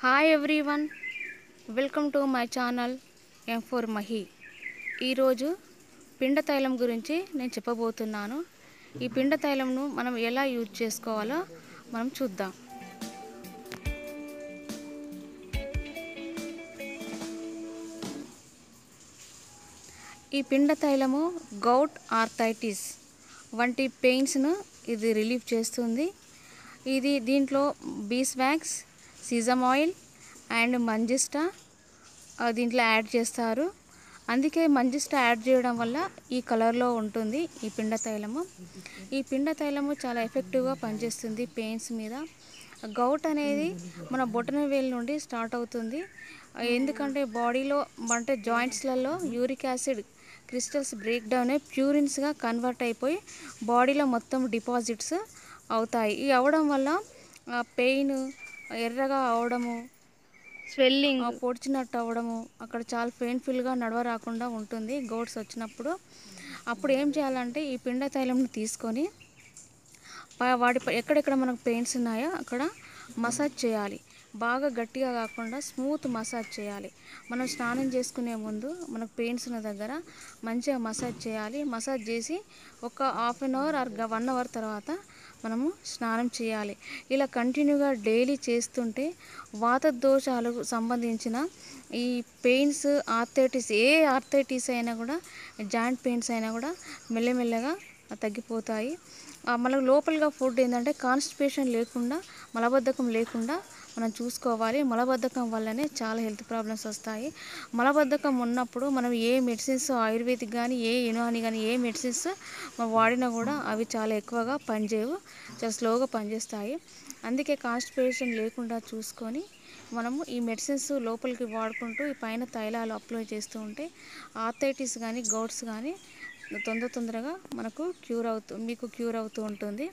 hi everyone welcome to my channel M four Mahi ఈరోజు పిండ తైలం గురించి నేను చెప్పబోతున్నాను ఈ పిండ తైలంను మనం ఎలా యూజ్ చేసుకోవాలో మనం చూద్దాం ఈ పిండ తైలము గౌట్ ఆర్థైటిస్ వంటి పెయిన్స్ను ఇది రిలీఫ్ చేస్తుంది ఇది దీంట్లో beeswax sesame oil and మంజిస్టా ఆ, దీంట్లో యాడ్ చేస్తారు అందుకే మంజిస్టా యాడ్ చేయడం వల్ల ఈ కలర్లో ఉంటుంది ఈ పిండ తైలము ఈ పిండ తైలము చాలా ఎఫెక్టివ్గా పనిచేస్తుంది పెయిన్స్ మీద గౌట్ అనేది మన బొటన వేలు నుండి స్టార్ట్ అవుతుంది ఎందుకంటే బాడీలో అంటే జాయింట్స్లలో uric acid crystals break down అయి ప్యూరిన్స్గా కన్వర్ట్ అయిపోయి బాడీలో మొత్తం డిపాజిట్స్ అవుతాయి ఈ అవడం వల్ల పెయిన్ ఎర్రగా అవడము స్వెల్లింగ్ ఆ పొడిచినట్టు అవ్వడము అక్కడ చాలా పెయిన్ఫుల్గా నడవ రాకుండా ఉంటుంది గోడ్స్ వచ్చినప్పుడు అప్పుడు ఏం చేయాలంటే ఈ పిండ తైలంని తీసుకొని ప- వాటి పై- ఎక్కడెక్కడ మనకు పెయిన్స్ ఉన్నాయో అక్కడ మసాజ్ చేయాలి బాగా గట్టిగా కాకుండా స్మూత్ మసాజ్ చేయాలి మనం స్నానం చేసుకునే ముందు మనకు పెయిన్స్ ఉన్న దగ్గర మంచిగా మసాజ్ చేయాలి మసాజ్ చేసి ఒక half an hour or one hour తర్వాత మనము స్నానం చేయాలి ఇలా కంటిన్యూగా డైలీ చేస్తుంటే వాత దోషాలకు సంబంధించిన ఈ పెయిన్స్ ఆర్థైటిస్ ఏ ఆర్థైటిస్ అయినా కూడా జాయింట్ పెయిన్స్ అయినా కూడా మెల్లమెల్లగా తగ్గిపోతాయి ఆ, మనకు లోపలగా ఫుడ్ ఏంటంటే కాన్స్టిపేషన్ లేకుండా మలబద్ధకం లేకుండా మనం చూసుకోవాలి మలబద్ధకం వల్లనే చాలా హెల్త్ ప్రాబ్లమ్స్ వస్తాయి మలబద్ధకం ఉన్నప్పుడు మనం ఏ మెడిసిన్స్ ఆయుర్వేదిక్ కానీ ఏ యునాని కానీ ఏ మెడిసిన్స్ మనం వాడినా కూడా అవి చాలా ఎక్కువగా పనిచేయవు చాలా స్లోగా పనిచేస్తాయి అందుకే కాన్స్టిపేషన్ లేకుండా చూసుకొని మనము ఈ మెడిసిన్స్ లోపలికి వాడుకుంటూ ఈ పైన తైలాలు అప్లై చేస్తూ ఉంటే ఆర్థైటిస్ కానీ గౌట్స్ కానీ తొందర తొందరగా మనకు క్యూర్ అవుతూ మీకు క్యూర్ అవుతూ ఉంటుంది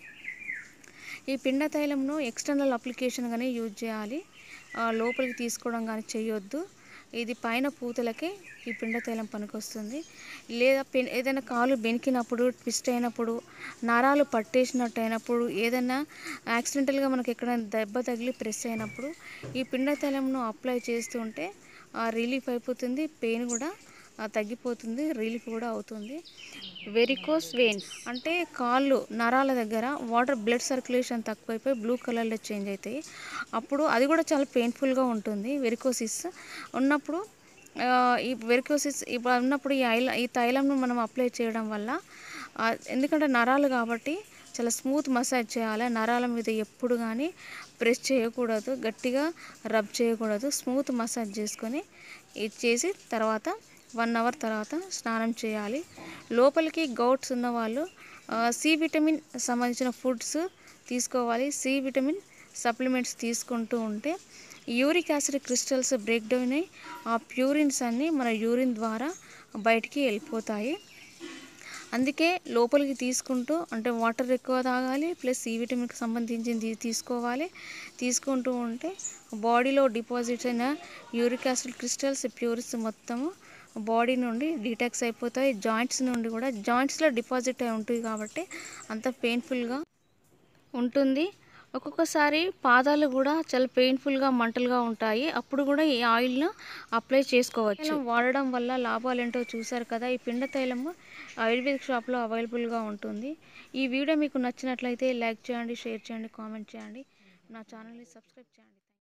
ఈ పిండ తైలంను ఎక్స్టర్నల్ అప్లికేషన్గానే యూజ్ చేయాలి ఆ, లోపలికి తీసుకోవడం కానీ చేయొద్దు ఇది పైన పూతలకే ఈ పిండ తైలం పనికొస్తుంది లేదా పెన్ ఏదైనా కాలు బెనికినప్పుడు ట్విస్ట్ అయినప్పుడు నరాలు పట్టేసినట్టు అయినప్పుడు ఏదైనా యాక్సిడెంటల్గా మనకి ఎక్కడైనా దెబ్బ తగిలి ప్రెస్ అయినప్పుడు ఈ పిండ తైలంను అప్లై చేస్తుంటే రిలీఫ్ అయిపోతుంది పెయిన్ కూడా ఆ, తగ్గిపోతుంది రిలీఫ్ కూడా అవుతుంది వెరికోస్ వెయిన్స్ అంటే కాళ్ళు నరాల దగ్గర వాటర్ బ్లడ్ సర్క్యులేషన్ తక్కువైపోయి బ్లూ కలర్లో చేంజ్ అవుతాయి అప్పుడు అది కూడా చాలా పెయిన్ఫుల్గా ఉంటుంది వెరికోసిస్ ఉన్నప్పుడు ఆ, ఈ వెరికోసిస్ ఇప్పుడు ఉన్నప్పుడు ఈ ఐల ఈ తైలంను మనం అప్లై చేయడం వల్ల ఆ, ఎందుకంటే నరాలు కాబట్టి చాలా స్మూత్ మసాజ్ చేయాలి నరాల మీద ఎప్పుడు కానీ ప్రెస్ చేయకూడదు గట్టిగా రబ్ చేయకూడదు స్మూత్ మసాజ్ చేసుకొని ఇది చేసి తర్వాత వన్ అవర్ తర్వాత స్నానం చేయాలి లోపలికి గౌట్స్ ఉన్న వాళ్ళు ఆ, సి విటమిన్ సంబంధించిన ఫుడ్స్ తీసుకోవాలి సి విటమిన్ సప్లిమెంట్స్ తీసుకుంటూ ఉంటే uric acid crystals break down అయ్యి ఆ ప్యూరిన్స్ అన్నీ మన యూరిన్ ద్వారా బయటికి వెళ్ళిపోతాయి అందుకే లోపలికి తీసుకుంటూ అంటే వాటర్ ఎక్కువ తాగాలి ప్లస్ సి విటమిన్కి సంబంధించింది తీసుకోవాలి తీసుకుంటూ ఉంటే బాడీలో డిపాజిట్స్ అయిన యూరిక్ యాసిడ్ క్రిస్టల్స్ ప్యూరిస్ మొత్తము బాడీ నుండి డీటాక్స్ అయిపోతాయి జాయింట్స్ నుండి కూడా జాయింట్స్లో డిపాజిట్ అయి ఉంటుంది కాబట్టి అంత పెయిన్ఫుల్గా ఉంటుంది ఒక్కొక్కసారి పాదాలు కూడా చాలా పెయిన్ఫుల్గా మంటలుగా ఉంటాయి అప్పుడు కూడా ఈ ఆయిల్ను అప్లై చేసుకోవచ్చు తైలం వాడడం వల్ల లాభాలు ఏంటో చూసారు కదా ఈ పిండ తైలము ఆయుర్వేదిక్ షాప్లో అవైలబుల్గా ఉంటుంది ఈ వీడియో మీకు నచ్చినట్లయితే లైక్ చేయండి షేర్ చేయండి కామెంట్ చేయండి నా ఛానల్ని సబ్స్క్రైబ్ చేయండి